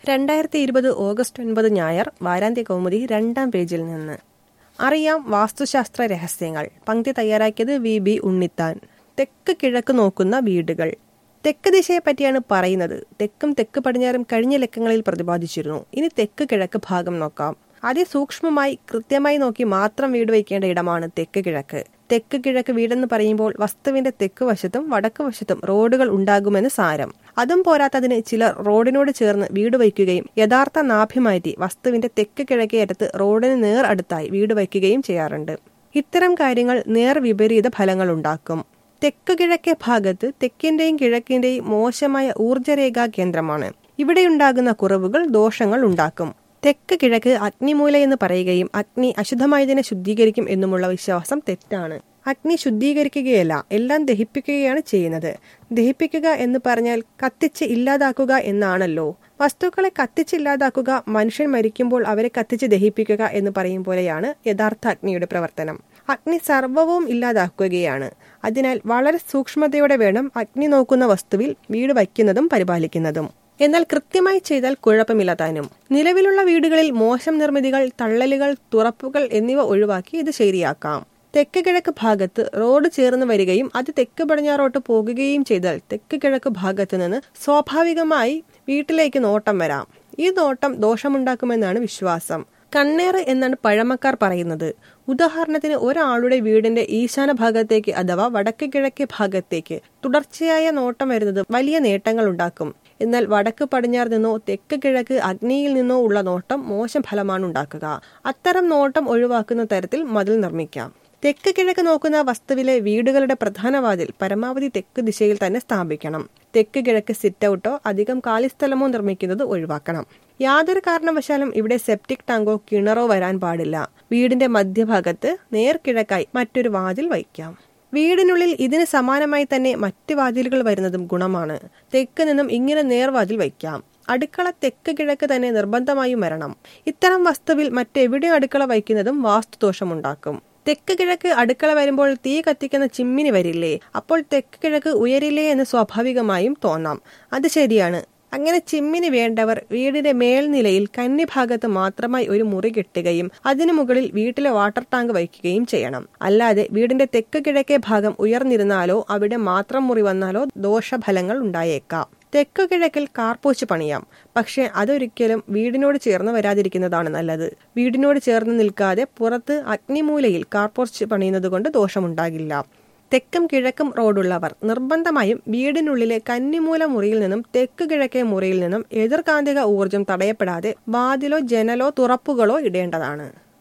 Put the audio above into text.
രണ്ടായിരത്തി ഇരുപത് ഓഗസ്റ്റ് ഒൻപത് ഞായർ വാരാന്ത്യ കൗമുദി രണ്ടാം പേജിൽ നിന്ന് അറിയാം വാസ്തുശാസ്ത്ര രഹസ്യങ്ങൾ പങ്ക്തി തയ്യാറാക്കിയത് വി ബി ഉണ്ണിത്താൻ തെക്ക് കിഴക്ക് നോക്കുന്ന വീടുകൾ തെക്ക് ദിശയെ പറ്റിയാണ് പറയുന്നത് തെക്കും തെക്ക് പടിഞ്ഞാറും കഴിഞ്ഞ ലക്കങ്ങളിൽ പ്രതിപാദിച്ചിരുന്നു ഇനി തെക്ക് കിഴക്ക് ഭാഗം നോക്കാം അതിസൂക്ഷ്മമായി കൃത്യമായി നോക്കി മാത്രം വീട് വയ്ക്കേണ്ട ഇടമാണ് തെക്ക് കിഴക്ക് തെക്ക് കിഴക്ക് വീടെന്ന് പറയുമ്പോൾ വസ്തുവിന്റെ തെക്ക് വശത്തും വടക്ക് വശത്തും റോഡുകൾ ഉണ്ടാകുമെന്ന് സാരം അതും പോരാത്തതിന് ചിലർ റോഡിനോട് ചേർന്ന് വീട് വയ്ക്കുകയും യഥാർത്ഥ നാഭി മാറ്റി വസ്തുവിന്റെ തെക്ക് കിഴക്കേ അറ്റത്ത് റോഡിന് നേർ അടുത്തായി വീട് വയ്ക്കുകയും ചെയ്യാറുണ്ട് ഇത്തരം കാര്യങ്ങൾ നേർ വിപരീത ഫലങ്ങൾ ഉണ്ടാക്കും തെക്ക് കിഴക്കേ ഭാഗത്ത് തെക്കിന്റെയും കിഴക്കിന്റെയും മോശമായ ഊർജ്ജരേഖാ കേന്ദ്രമാണ് ഇവിടെയുണ്ടാകുന്ന കുറവുകൾ ദോഷങ്ങൾ ഉണ്ടാക്കും തെക്ക് കിഴക്ക് അഗ്നിമൂല എന്ന് പറയുകയും അഗ്നി അശുദ്ധമായതിനെ ശുദ്ധീകരിക്കും എന്നുമുള്ള വിശ്വാസം തെറ്റാണ് അഗ്നി ശുദ്ധീകരിക്കുകയല്ല എല്ലാം ദഹിപ്പിക്കുകയാണ് ചെയ്യുന്നത് ദഹിപ്പിക്കുക എന്ന് പറഞ്ഞാൽ കത്തിച്ച് ഇല്ലാതാക്കുക എന്നാണല്ലോ വസ്തുക്കളെ കത്തിച്ചില്ലാതാക്കുക മനുഷ്യൻ മരിക്കുമ്പോൾ അവരെ കത്തിച്ച് ദഹിപ്പിക്കുക എന്ന് പറയും പോലെയാണ് യഥാർത്ഥ അഗ്നിയുടെ പ്രവർത്തനം അഗ്നി സർവവും ഇല്ലാതാക്കുകയാണ് അതിനാൽ വളരെ സൂക്ഷ്മതയോടെ വേണം അഗ്നി നോക്കുന്ന വസ്തുവിൽ വീട് വയ്ക്കുന്നതും പരിപാലിക്കുന്നതും എന്നാൽ കൃത്യമായി ചെയ്താൽ കുഴപ്പമില്ല താനും നിലവിലുള്ള വീടുകളിൽ മോശം നിർമ്മിതികൾ തള്ളലുകൾ തുറപ്പുകൾ എന്നിവ ഒഴിവാക്കി ഇത് ശരിയാക്കാം തെക്ക് കിഴക്ക് ഭാഗത്ത് റോഡ് ചേർന്ന് വരികയും അത് തെക്ക് പടിഞ്ഞാറോട്ട് പോകുകയും ചെയ്താൽ തെക്ക് കിഴക്ക് ഭാഗത്ത് നിന്ന് സ്വാഭാവികമായി വീട്ടിലേക്ക് നോട്ടം വരാം ഈ നോട്ടം ദോഷമുണ്ടാക്കുമെന്നാണ് വിശ്വാസം കണ്ണേറ് എന്നാണ് പഴമക്കാർ പറയുന്നത് ഉദാഹരണത്തിന് ഒരാളുടെ വീടിന്റെ ഈശാന ഭാഗത്തേക്ക് അഥവാ വടക്ക് കിഴക്കേ ഭാഗത്തേക്ക് തുടർച്ചയായ നോട്ടം വരുന്നത് വലിയ നേട്ടങ്ങൾ ഉണ്ടാക്കും എന്നാൽ വടക്ക് പടിഞ്ഞാറ് നിന്നോ തെക്ക് കിഴക്ക് അഗ്നിയിൽ നിന്നോ ഉള്ള നോട്ടം മോശം ഫലമാണ് ഉണ്ടാക്കുക അത്തരം നോട്ടം ഒഴിവാക്കുന്ന തരത്തിൽ മതിൽ നിർമ്മിക്കാം തെക്ക് കിഴക്ക് നോക്കുന്ന വസ്തുവിലെ വീടുകളുടെ പ്രധാന വാതിൽ പരമാവധി തെക്ക് ദിശയിൽ തന്നെ സ്ഥാപിക്കണം തെക്ക് കിഴക്ക് സിറ്റ് ഔട്ടോ അധികം കാലിസ്ഥലമോ നിർമ്മിക്കുന്നത് ഒഴിവാക്കണം യാതൊരു കാരണവശാലും ഇവിടെ സെപ്റ്റിക് ടാങ്കോ കിണറോ വരാൻ പാടില്ല വീടിന്റെ മധ്യഭാഗത്ത് നേർക്കിഴക്കായി മറ്റൊരു വാതിൽ വയ്ക്കാം വീടിനുള്ളിൽ ഇതിന് സമാനമായി തന്നെ മറ്റ് വാതിലുകൾ വരുന്നതും ഗുണമാണ് തെക്ക് നിന്നും ഇങ്ങനെ നേർവാതിൽ വയ്ക്കാം അടുക്കള തെക്ക് കിഴക്ക് തന്നെ നിർബന്ധമായും വരണം ഇത്തരം വസ്തുവിൽ മറ്റെവിടെ അടുക്കള വയ്ക്കുന്നതും വാസ്തുദോഷമുണ്ടാക്കും തെക്ക് കിഴക്ക് അടുക്കള വരുമ്പോൾ തീ കത്തിക്കുന്ന ചിമ്മിനി വരില്ലേ അപ്പോൾ തെക്ക് കിഴക്ക് ഉയരില്ലേ എന്ന് സ്വാഭാവികമായും തോന്നാം അത് ശരിയാണ് അങ്ങനെ ചിമ്മിനി വേണ്ടവർ വീടിന്റെ മേൽനിലയിൽ കന്നിഭാഗത്ത് മാത്രമായി ഒരു മുറി കെട്ടുകയും അതിനു മുകളിൽ വീട്ടിലെ വാട്ടർ ടാങ്ക് വയ്ക്കുകയും ചെയ്യണം അല്ലാതെ വീടിന്റെ തെക്ക് കിഴക്കേ ഭാഗം ഉയർന്നിരുന്നാലോ അവിടെ മാത്രം മുറി വന്നാലോ ദോഷഫലങ്ങൾ ഉണ്ടായേക്കാം തെക്ക് കിഴക്കിൽ കാർപോച്ച് പണിയാം പക്ഷെ അതൊരിക്കലും വീടിനോട് ചേർന്ന് വരാതിരിക്കുന്നതാണ് നല്ലത് വീടിനോട് ചേർന്ന് നിൽക്കാതെ പുറത്ത് അഗ്നിമൂലയിൽ കാർപോച്ച് പണിയുന്നത് കൊണ്ട് ദോഷമുണ്ടാകില്ല തെക്കും കിഴക്കും റോഡുള്ളവർ നിർബന്ധമായും വീടിനുള്ളിലെ കന്നിമൂല മുറിയിൽ നിന്നും തെക്ക് കിഴക്കേ മുറിയിൽ നിന്നും എതിർകാന്തിക ഊർജം തടയപ്പെടാതെ വാതിലോ ജനലോ തുറപ്പുകളോ ഇടേണ്ടതാണ്